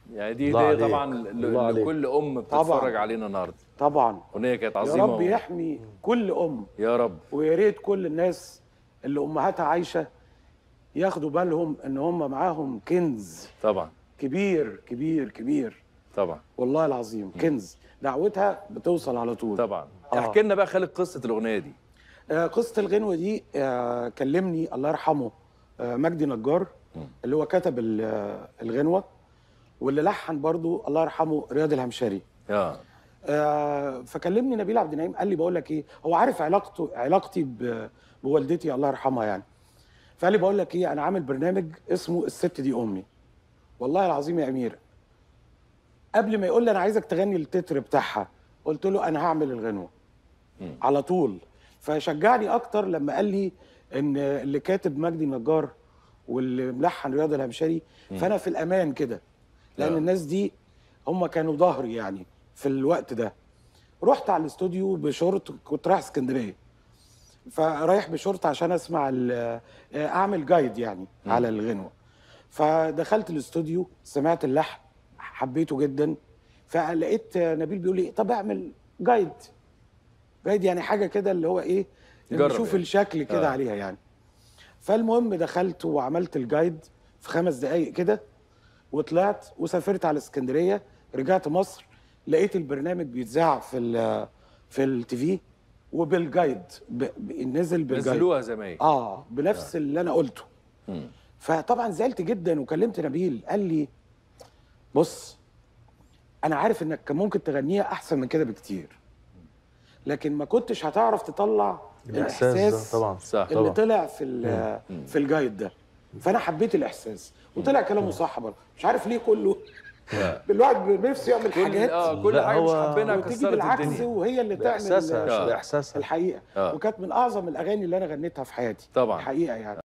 يعني دي الله دي عليك. طبعا ل- الله عليك. لكل ام طبعاً. بتتفرج علينا النهارده طبعا اغنيه كانت يا عظيمه رب و- يحمي كل ام يا رب ويا ريت كل الناس اللي امهاتها عايشه ياخدوا بالهم ان هم معاهم كنز طبعا كبير كبير كبير طبعا والله العظيم كنز دعوتها بتوصل على طول طبعا آه. احكي لنا بقى خالد قصه الاغنيه دي آه، قصه الغنوه دي آه، كلمني الله يرحمه آه، مجدي نجار اللي هو كتب ال- آه، الغنوه واللي لحن برضو الله يرحمه رياض الهمشري اه آه، فكلمني نبيل عبد النعيم قال لي بقول لك ايه هو عارف علاقته علاقتي ب- بوالدتي الله يرحمها يعني فقال لي بقول لك ايه انا عامل برنامج اسمه الست دي امي والله العظيم يا امير قبل ما يقول لي انا عايزك تغني التتر بتاعها قلت له انا هعمل الغنوه على طول فشجعني اكتر لما قال لي ان اللي كاتب مجدي النجار واللي ملحن رياض الهمشري فانا في الامان كده لان آه. الناس دي هم كانوا ظهري يعني في الوقت ده رحت على الاستوديو بشورت كنت رايح اسكندريه فرايح بشورت عشان اسمع ال- اعمل جايد يعني على الغنوه فدخلت الاستوديو سمعت اللحن حبيته جدا فلقيت نبيل بيقول لي طب اعمل جايد جايد يعني حاجه كده اللي هو ايه جرب نشوف يعني. الشكل كده آه. عليها يعني فالمهم دخلت وعملت الجايد في خمس دقايق كده وطلعت وسافرت على اسكندريه رجعت مصر لقيت البرنامج بيتذاع في ال في التي في وبالجايد ب... ب... نزل بالجايد نزلوها زي ما هي اه بنفس اللي انا قلته مم. فطبعا زعلت جدا وكلمت نبيل قال لي بص انا عارف انك كان ممكن تغنيها احسن من كده بكتير لكن ما كنتش هتعرف تطلع الاحساس الاحساس ده طبعا صح اللي طبعا طلع في ال- في الجايد ده فانا حبيت الاحساس وطلع كلامه صح برضه مش عارف ليه كله آه. الواحد بنفسه يعمل كل حاجات اه كل لا، حاجه مش هو- حابينها وتيجي كسرت بالعكس الدنيا وهي اللي تعمل باحساسها آه. باحساسها الحقيقه آه. وكانت من اعظم الاغاني اللي انا غنيتها في حياتي طبعاً. الحقيقه يعني